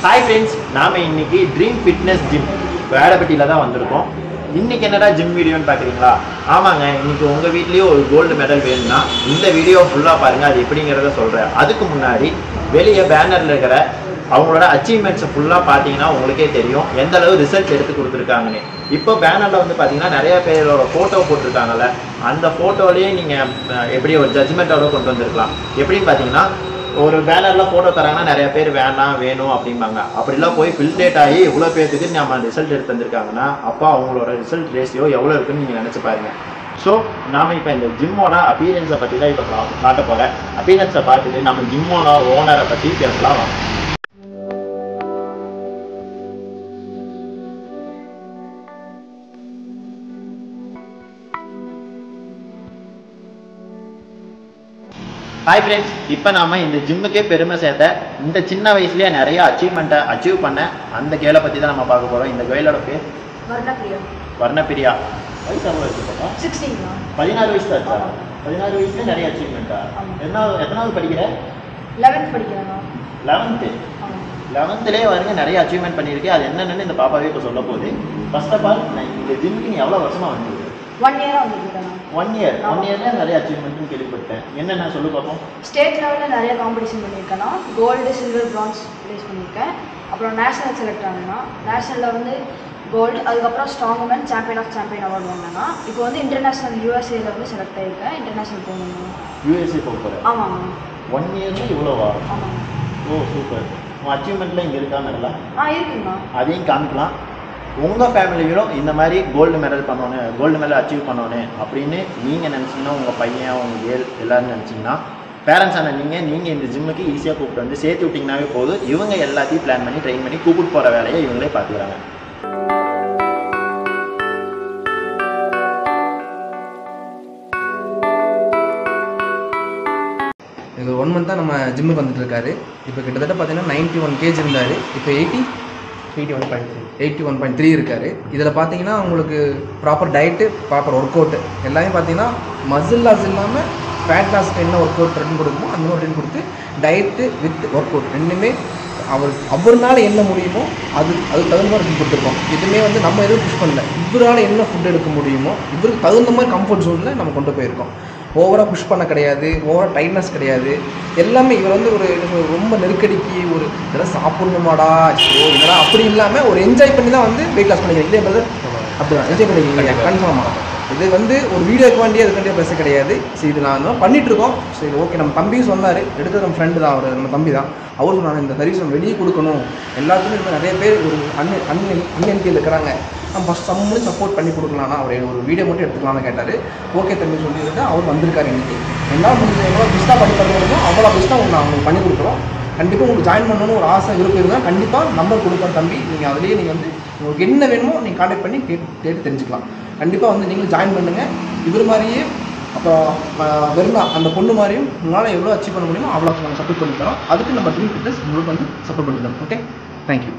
Hi friends நாம இன்னைக்கு dream fitness gym வேடப்பட்டியில தான் வந்திருக்கோம் இன்னைக்கு என்னடா ஜிம் வீடியோன்னு பார்க்குறீங்களா ஆமாங்க இன்னைக்கு உங்க வீட்லயும் ஒரு கோல்டு மெடல் வேணும்னா இந்த வீடியோ ஃபுல்லா பாருங்க அது எப்படிங்கிறத சொல்றேன் அதுக்கு முன்னாடி வெளியே பேனர்ல இருக்கிற அவங்களோட அச்சீவ்மெண்ட்ஸை ஃபுல்லாக பார்த்தீங்கன்னா உங்களுக்கே தெரியும் எந்த அளவு ரிசல்ட் எடுத்து கொடுத்துருக்காங்கன்னு இப்போ பேனரில் வந்து பார்த்தீங்கன்னா நிறைய பேரோட ஃபோட்டோ போட்டிருக்காங்கல்ல அந்த ஃபோட்டோலேயே நீங்கள் எப்படி ஒரு ஜட்ஜ்மெண்ட்டோட கொண்டு வந்திருக்கலாம் எப்படின்னு பார்த்தீங்கன்னா ஒரு பேனரில் ஃபோட்டோ தராங்கன்னா நிறைய பேர் வேணாம் வேணும் அப்படிம்பாங்க அப்படிலாம் போய் ஃபில்டேட் ஆகி இவ்வளோ பேர்த்துக்கு நம்ம ரிசல்ட் எடுத்து வந்திருக்காங்கன்னா அப்போ அவங்களோட ரிசல்ட் ரேஷியோ எவ்வளோ இருக்குன்னு நீங்கள் நினச்சி பாருங்க ஸோ நாம இப்போ இந்த ஜிம்மோட அப்பியரன்ஸை பற்றி தான் இப்போ காட்ட போகிறேன் அப்பியரன்ஸை பார்த்துட்டு நம்ம ஜிம்மோட ஓனரை பற்றி பேசலாம் வாங்க. ஹாய் ஃப்ரெண்ட்ஸ் இப்போ நாம இந்த ஜிம்முக்கே பெருமை சேர்த்த இந்த சின்ன வயசுலயே நிறைய அச்சீவ்மெண்ட்டை அச்சீவ் பண்ண அந்த கேளை பற்றி தான் நம்ம பார்க்க போகிறோம் இந்த கோயிலோட பேர் வர்ணப்பிரியா வர்ணப்பிரியா வயசு எவ்வளோ இருக்கு பாப்பா சிக்ஸ்டீன்மா பதினாறு வயசு தான் இருக்கா ஆமா. பதினாறு வயசுல நிறைய அச்சீவ்மெண்ட்டா ஆமா. எத்தனாவது எத்தனாவது படிக்கிற லெவன்த் படிக்கிறேண்ணா லெவன்த்து ஆமாம் லெவன்த்துலேயே வருங்க நிறைய அச்சீவ்மெண்ட் பண்ணியிருக்கு அது என்னென்னு இந்த பாப்பாவே இப்போ சொல்ல போகுது ஃபர்ஸ்ட் ஆஃப் ஆல் நான் இந்த ஜிம்முக்கு நீ எவ்வளோ வருஷமா வந்தது ஒன் இயராக வந்துருக்கேண்ணா ஒன் இயர் ஒன் ஆமா. இயர்ல நிறைய அச்சீவ்மெண்ட்னு கேள்விப்பட்டேன் என்னென்ன சொல்லு பார்ப்போம் ஸ்டேட் லெவலில் நிறைய காம்படிஷன் பண்ணியிருக்கேண்ணா கோல்டு சில்வர் பிரான்ஸ் ப்ளேஸ் பண்ணியிருக்கேன் அப்புறம் நேஷனல் செலக்ட் ஆனேன்னா நேஷனலில் வந்து கோல்டு அதுக்கப்புறம் strong man champion of champion award வாங்கினேன்னா இப்போ வந்து இன்டர்நேஷனல் யூஎஸ்ஏல வந்து செலக்ட் ஆகியிருக்கேன் இன்டர்நேஷனல் போகணும்னா யூஎஸ்ஏ போக போகிறேன் ஆமாங்க ஒன் இயர்ல இவ்வளோவா ஆமாங்க ஓ சூப்பர் உன் அச்சீவ்மெண்ட்ல இங்கே இருக்கா நல்லா ஆ இருக்குங்கண்ணா அதையும் காமிக்கலாம் உங்கள் ஃபேமிலியிலும் இந்த மாதிரி கோல்டு மெடல் பண்ணணும் கோல்டு மெடல் அச்சீவ் பண்ணணும் அப்படின்னு நீங்கள் நினச்சிங்கன்னா உங்கள் பையன் உங்கள் கேர்ள் எல்லாரும் நினச்சிங்கன்னா பேரண்ட்ஸ் ஆன நீங்கள் நீங்கள் இந்த ஜிம்முக்கு ஈஸியாக கூப்பிட்டு வந்து சேர்த்து விட்டிங்கனாவே போதும் இவங்க எல்லாத்தையும் பிளான் பண்ணி ட்ரெயின் பண்ணி கூப்பிட்டு போகிற வேலையை இவங்களே பார்த்துக்கிறாங்க இது ஒன் மந்த்தாக நம்ம ஜிம்முக்கு வந்துட்டு இருக்காரு இப்போ கிட்டத்தட்ட பார்த்தீங்கன்னா நைன்ட்டி ஒன் கேஜ் இருந்தார் இப்போ eighty eighty one point three eighty one point three இருக்காரு இதில் பார்த்தீங்கன்னா உங்களுக்கு proper diet proper workout எல்லாமே பார்த்தீங்கன்னா மசில் லாஸ் இல்லாமல் ஃபேட் லாஸ்க்கு என்ன ஒர்க் அவுட் ட்ரெயின் கொடுக்குமோ அந்த மாதிரி ட்ரெயின் கொடுத்து டயட்டு வித் ஒர்க் அவுட் ரெண்டுமே அவர் அவர்னால என்ன முடியுமோ அது அதுக்கு தகுந்த மாதிரி ஃபுட் கொடுத்துருக்கோம் எதுவுமே வந்து நம்ம எதுவும் புஷ் பண்ணல இவரால் என்ன ஃபுட் எடுக்க முடியுமோ இவருக்கு தகுந்த மாதிரி கம்ஃபர்ட் ஜோனில் நம்ம கொண்டு போயிருக்கோம் ஓவராக புஷ் பண்ண கிடையாது ஓவராக டைட்னஸ் கிடையாது எல்லாமே இவர் வந்து ஒரு என்ன சொல்றது, ரொம்ப நெருக்கடிக்கு ஒரு இதெல்லாம் சாப்பிடணுமாடா ஸோ இதெல்லாம் அப்படி இல்லாமல் ஒரு என்ஜாய் பண்ணி தான் வந்து வெயிட் லாஸ் பண்ணிக்கிறீங்க இல்லையா பிரதர் அப்படிதான் என்ஜாய் பண்ணிக்கிறீங்க கன்ஃபார்மாக இது வந்து ஒரு வீடியோக்கு வேண்டிய அதுக்கு வேண்டிய பேச கிடையாது சரி இது நான் தான் பண்ணிட்டு இருக்கோம் சரி ஓகே நம்ம தம்பியும் சொன்னார் எடுத்தது நம்ம ஃப்ரெண்டு தான் அவர் நம்ம தம்பி தான் அவர் சொன்னாங்க இந்த சர்வீஸ் நம்ம வெளியே கொடுக்கணும் எல்லாத்துக்கும் இந்த மாதிரி நிறைய பேர் ஒரு அன் அன் அன்என்டியில் இருக்கிறாங்க நம்ம ஃபஸ்ட் சம்மு சப்போர்ட் பண்ணி கொடுக்கலாம்னா அவர் ஒரு வீடியோ மட்டும் எடுத்துக்கலாம்னு கேட்டார் ஓகே தம்பி சொல்லிட்டு அவர் வந்திருக்காரு இன்னைக்கு என்னால் முடிஞ்ச எவ்வளோ பெஸ்ட்டாக பண்ணி தருவோமோ அவ்வளோ பெஸ்ட்டாக உங்களுக்கு நான் உங்களுக்கு பண்ணி கொடுக்குறோம் கண்டிப்பாக உங்களுக்கு ஜாயின் பண்ணணும்னு ஒரு ஆசை விருப்பம் இருந்தால் கண்டிப்பாக நம்பர் கொடுப்பேன் தம்பி நீங்கள் அதுலேயே நீங்கள் வந்து உங்களுக்கு என்ன வேணுமோ நீங்கள் காண்டாக்ட் பண்ணி கேட்டு கேட்டு தெரிஞ்சுக்கலாம் கண்டிப்பாக வந்து நீங்களும் ஜாயின் பண்ணுங்கள் இவர் மாதிரியே அப்புறம் அஹ், வெறும் அந்த பொண்ணு மாதிரியும் உங்களால் எவ்வளோ அச்சீவ் பண்ண முடியுமோ அவ்வளோ நாங்கள் சப்போர்ட் பண்ணி தரோம் அதுக்கு நம்ம ட்ரீம் ஃபிட்னஸ் உங்களுக்கு வந்து சப்போர்ட் பண்ணி தரோம் ஓகே தேங்க்யூ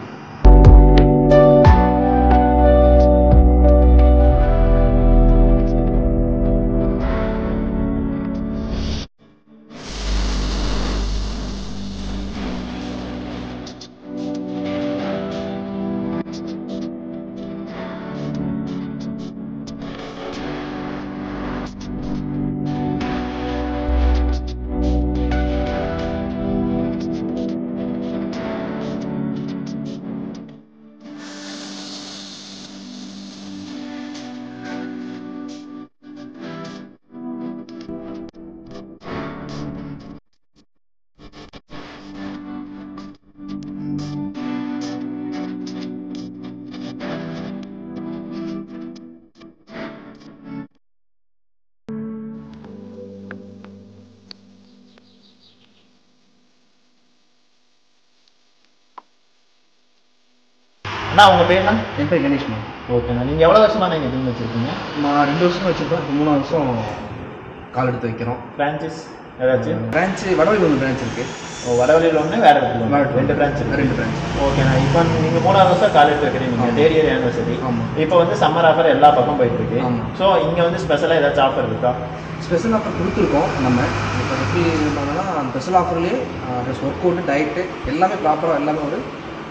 அண்ணா உங்கள் பேர்னா என் பேர் கணேஷ்மா ஓகேண்ணா நீங்கள் எவ்வளோ வருஷமா நீங்கள் ஜிம் வச்சுருக்கீங்க நான் ரெண்டு வருஷம் வச்சுருக்கோம் இப்போ மூணாவது வருஷம் கால் எடுத்து வைக்கிறோம் பிரான்ச்சஸ் ஏதாச்சும் பிரான்ச்சு வடவழி ஒன்று பிரான்ச் இருக்குது ஓ வடவழியில் ஒன்று வேறு இடத்துல ஒன்று வேற ரெண்டு பிரான்ச் இருக்கு ரெண்டு பிரான்ச் ஓகேண்ணா இப்போ நீங்கள் மூணாவது வருஷம் காலேஜ் வைக்கிறீங்க ஆமா. தேர்ட் இயர் யூனிவர்சிட்டி ஆமா. இப்போ வந்து சம்மர் ஆஃபர் எல்லா பக்கம் போயிட்டு இருக்கு ஆமா. ஸோ இங்கே வந்து ஸ்பெஷலாக ஏதாச்சும் ஆஃபர் இருக்கா ஸ்பெஷல் ஆஃபர் கொடுத்துருக்கோம் நம்ம இப்போ எப்படி இருந்தாங்கன்னா ஸ்பெஷல் ஆஃபர்லேயே ப்ளஸ் ஒர்க் அவுட்டு டயட்டு எல்லாமே ப்ராப்பராக எல்லாமே ஒரு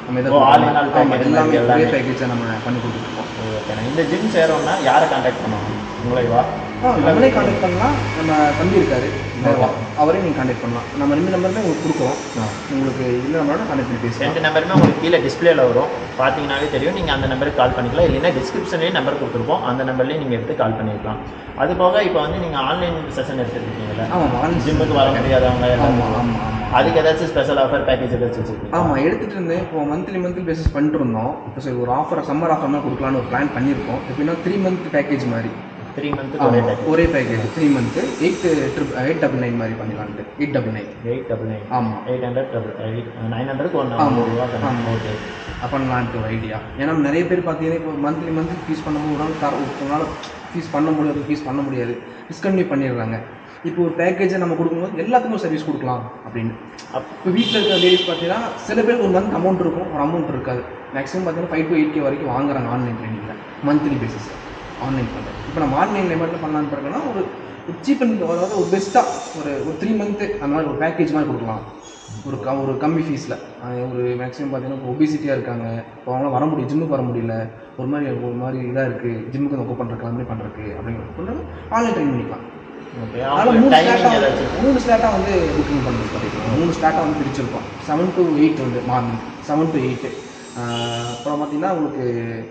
நம்ம எதை ஓ, all in all ஆமா, package எல்லாமே மாதிரி ஒரே எல்லாமே. பேக்கேஜை நம்ம பண்ணி கொடுத்துருக்கோம் ஓகேண்ணா இந்த ஜிம் சேரோம்னா யாரை காண்டாக்ட் பண்ணுவாங்க உங்களைவா ஆ நம்மளே காண்டாக்ட் பண்ணலாம் நம்ம தம்பி இருக்காரு Okay. அவரே நீங்கள் காண்டாக்ட் பண்ணலாம் நம்ம ரெண்டு நம்பருமே உங்களுக்கு கொடுக்குறோம் ஆ. உங்களுக்கு இல்லை நம்மளோட காண்டாக்ட் பண்ணி பேசலாம் ரெண்டு நம்பருமே உங்களுக்கு கீழே டிஸ்பிளேல வரும் பார்த்தீங்கன்னாலே தெரியும் நீங்கள் அந்த நம்பருக்கு கால் பண்ணிக்கலாம் இல்லைன்னா டிஸ்கிரிப்ஷன்லேயே நம்பர் கொடுத்துருப்போம் அந்த நம்பர்லேயே நீங்கள் எடுத்து கால் பண்ணிக்கலாம் அது போக இப்போ வந்து நீங்கள் ஆன்லைன் செஷன் எடுத்துருக்கீங்களா ஆமாம் ஆமாம் ஜிம்முக்கு வர முடியாதவங்க ஆமாம் எல்லாரும் ஆமாம் ஆமாம் அதுக்கு ஏதாச்சும் ஸ்பெஷல் ஆஃபர் பேக்கேஜ் ஏதாச்சும் வச்சுருக்கீங்க ஆமாம் எடுத்துகிட்டு இருந்தேன் இப்போ மந்த்லி மந்த்லி பேசிஸ் பண்ணிட்டு இருந்தோம் இப்போ சரி ஒரு ஆஃபர் சம்மர் ஆஃபர் மாதிரி கொடுக்கலான்னு ஒரு பிளான் பண்ணியிருக்கோம் எப்படின்னா த்ரீ மந்த் பேக்கேஜ் மாதிரி த்ரீ மந்த்துக்கு ஒரே ஆமா, பேக்கேஜ் ஒரே package three month eight trip eight double nine மாதிரி பண்ணிடலான்ட்டு eight double nine eight double nine ஆமாம் eight hundred double eight nine ஹண்ட்ரட்க்கு ஒன்று ஆமா. ரூபா ஆமா. ஓகே பண்ணலான்ட்டு ஒரு ஐடியா ஏன்னா நிறைய பேர் பார்த்தீங்கன்னா இப்போ மந்த்லி மந்த்லி ஃபீஸ் பண்ணும்போது ஒரு நாள் தர ஒரு நாள் ஃபீஸ் பண்ண முடியாது ஃபீஸ் பண்ண முடியாது டிஸ்கண்டினியூ பண்ணிடுறாங்க இப்போ ஒரு பேக்கேஜை நம்ம கொடுக்கும்போது எல்லாத்துக்கும் சர்வீஸ் கொடுக்கலாம் அப்படின்னு இப்போ வீட்டில் இருக்கிற லேடிஸ் பார்த்தீங்கன்னா சில பேருக்கு ஒரு மந்த் அமௌண்ட் இருக்கும் ஒரு அமௌண்ட் இருக்காது மேக்ஸிமம் பார்த்தீங்கன்னா ஃபைவ் டு எயிட் கே வரைக்கும் வாங்குறாங்க ஆன்லைன் ட்ரைனிங்கில் மந்த்லி பேசிஸ் ஆன்லைன் பண்ணுறது இப்போ நம்ம ஆன்லைன் லிமிட்டில் பண்ணலான்னு இருக்கோன்னா ஒரு ஒரு சீப் அண்ட் அதாவது ஒரு பெஸ்ட்டாக ஒரு ஒரு த்ரீ மந்த்து அந்த மாதிரி ஒரு பேக்கேஜ் மாதிரி கொடுக்கலாம் ஒரு க ஒரு கம்மி ஃபீஸில் ஒரு மேக்ஸிமம் பார்த்தீங்கன்னா இப்போ ஒபிசிட்டியாக இருக்காங்க இப்போ அவங்களாம் வர முடியும் ஜிம்முக்கு வர முடியல ஒரு மாதிரி ஒரு மாதிரி இதாக இருக்குது ஜிம்முக்கு ஒர்க் பண்ணுறக்கு எல்லாமே பண்ணுறக்கு அப்படிங்கிறது பண்ணுறது ஆன்லைன் ட்ரைன் பண்ணிக்கலாம் ஓகே அதனால் மூணு டைமிங் ஸ்லாட்டாக ஏதாச்சும் மூணு ஸ்லாட்டாக வந்து புக்கிங் பண்ணுறது பார்த்தீங்கன்னா மூணு ஸ்லாட்டாக வந்து பிரிச்சிருக்கோம் செவன் டு எயிட் வந்து மார்னிங் செவன் டு எயிட்டு அப்புறம் பார்த்தீங்கன்னா உங்களுக்கு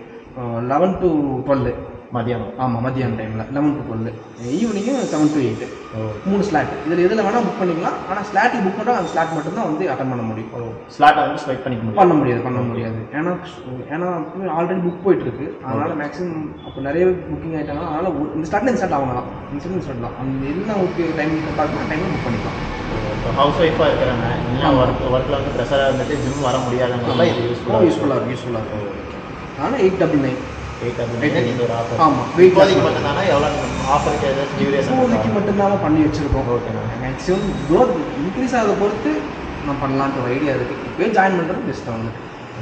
லெவன் டு டுவெல் மதியானம் ஆமாம் மதியானம் டைமில் லெவன் டு டுவெல் ஈவினிங்கும் செவன் டு எயிட்டு ஓ மூணு ஸ்லாட் இதில் எதில் வேணால் புக் பண்ணிக்கலாம் ஆனால் ஸ்லாட்டுக்கு புக் பண்ணால் அந்த ஸ்லாட் மட்டும்தான் வந்து அட்டன் பண்ண முடியும் ஸ்லாட்டை வந்து ஸ்வைப் பண்ணிக்க முடியும் பண்ண முடியாது பண்ண முடியாது ஏன்னா ஏன்னா ஆல்ரெடி புக் போயிட்டு இருக்கு அதனால மேக்ஸிமம் அப்போ நிறைய புக்கிங் ஆயிட்டாங்க அதனால ஒரு- இந்த ஸ்டார்ட்ல இந்த ஸ்டார்ட் ஆகலாம் இந்த ஸ்டார்ட் இந்த ஸ்டார்ட் தான் அந்த என்ன உங்களுக்கு டைம் பார்க்கணும் டைம் புக் பண்ணிக்கலாம் இப்போ ஹவுஸ் ஒய்ஃபாக இருக்கிறாங்க இல்லை ஒர்க் ஒர்க்கில் வந்து ப்ரெஷராக இருந்துட்டு ஜிம் வர முடியாதவங்க இது யூஸ்ஃபுல்லாக யூஸ்ஃபுல்லாக இருக்கும் யூஸ்ஃபுல்லாக இருக்கும் அதனால் eight double nine eight Eight இந்த ஒரு ஆஃபர் ஆமாம் வெயிட் இப்போதைக்கு மட்டும்தானா எவ்வளோ ஆஃபருக்கு ஏதாச்சும் இப்போதைக்கு டியூரேஷன் மட்டும்தான் பண்ணி வச்சிருக்கோம் ஓகேண்ணா மேக்ஸிமம் க்ரோத் இன்க்ரீஸ் ஆகிறத பொறுத்து நான் பண்ணலான்ற ஒரு ஐடியா இருக்குது இப்போயே ஜாயின் பண்ணுறது பெஸ்ட்டாக வந்து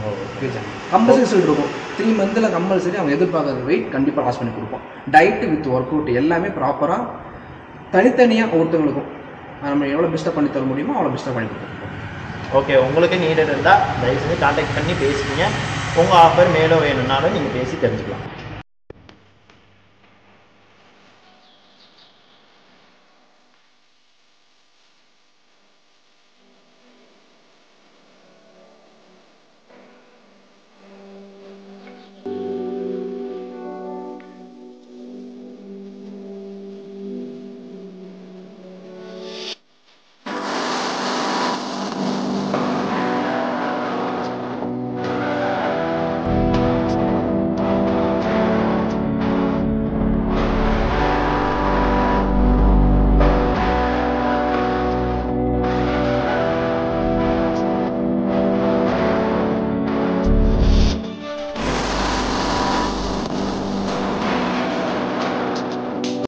கம்பல்சரி இருக்கும் த்ரீ மந்தில் கம்பல்சரி அவங்க எதிர்பார்க்குற வெயிட் கண்டிப்பாக லாஸ் பண்ணி கொடுப்போம் டயட்டு வித் ஒர்க் அவுட் எல்லாமே ப்ராப்பராக தனித்தனியாக ஒவ்வொருத்தவங்களுக்கும் நம்ம எவ்வளோ பெஸ்ட்டாக பண்ணி தர முடியுமோ அவ்வளோ பெஸ்ட்டாக பண்ணி கொடுப்போம் ஓகே உங்களுக்கு நீடட் இருந்தால் தயவு செஞ்சு காண்டாக்ட் பண்ணி பேசுங்க உங்கள் ஆஃபர் மேலும் வேணும்னாலும் நீங்கள் பேசி தெரிஞ்சுக்கலாம்